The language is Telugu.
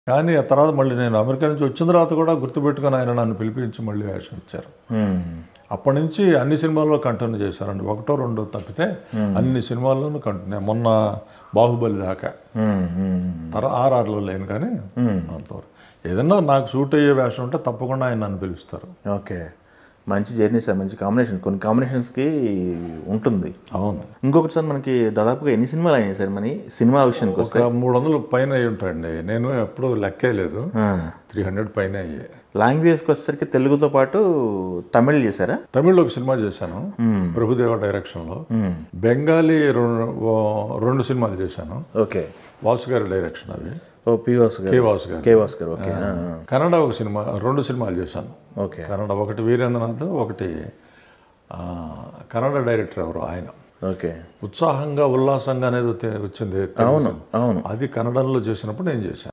కానీ ఆ తర్వాత మళ్ళీ నేను అమెరికా నుంచి వచ్చిన తర్వాత కూడా గుర్తుపెట్టుకొని ఆయన నన్ను పిలిపించి మళ్ళీ వేషం ఇచ్చారు మ్మ్. అప్పటి నుంచి అన్ని సినిమాల్లో కంటిన్యూ చేశారండి ఒకటో రెండో తప్పితే అన్ని సినిమాల్లోనూ కంటిన్యూ మొన్న బాహుబలి దాకా మ్మ్. మ్మ్. తర్వాత ఆర్ఆర్లో లేను కానీ అంతవరకు ఏదన్నా నాకు సూట్ అయ్యే వేషం ఉంటే తప్పకుండా ఆయన నన్ను పిలుస్తారు ఓకే మంచి జర్నీ సార్ మంచి కాంబినేషన్ కొన్ని కాంబినేషన్స్కి ఉంటుంది అవును ఇంకొకటి సార్ మనకి దాదాపుగా ఎన్ని సినిమాలు అయినాయి సార్ మన సినిమా విషయానికి వస్తే ఒక మూడు వందలు పైన అయి ఉంటాయండి నేను ఎప్పుడూ లెక్కే లేదు ఆ. త్రీ హండ్రెడ్ పైన అయ్యాయి లాంగ్వేజ్కి వచ్చేసరికి తెలుగుతో పాటు తమిళ్ చేశారా తమిళ్లో ఒక సినిమా చేశాను మ్మ్. ప్రభుదేవ డైరెక్షన్లో మ్మ్. బెంగాలీ రెండు ఓ- రెండు సినిమాలు చేశాను ఓకే వాసు గారి డైరెక్షన్ అవి ఓ పి వాసు కే గారు వాసు గారు కే వాసు గారు ఓకే ఆ, ఆ. కన్నడ ఒక సినిమా రెండు సినిమాలు చేశాను ఓకే కన్నడ ఒకటి వీరేంద్రనాథ్ ఒకటి ఆ, కన్నడ డైరెక్టర్ ఎవరు ఆయన ఓకే ఉత్సాహంగా ఉల్లాసంగా అనేది వచ్చి- వచ్చింది తెలుగు అవును సినిమా. అవును అది కన్నడంలో చేసినప్పుడు నేను చేశాను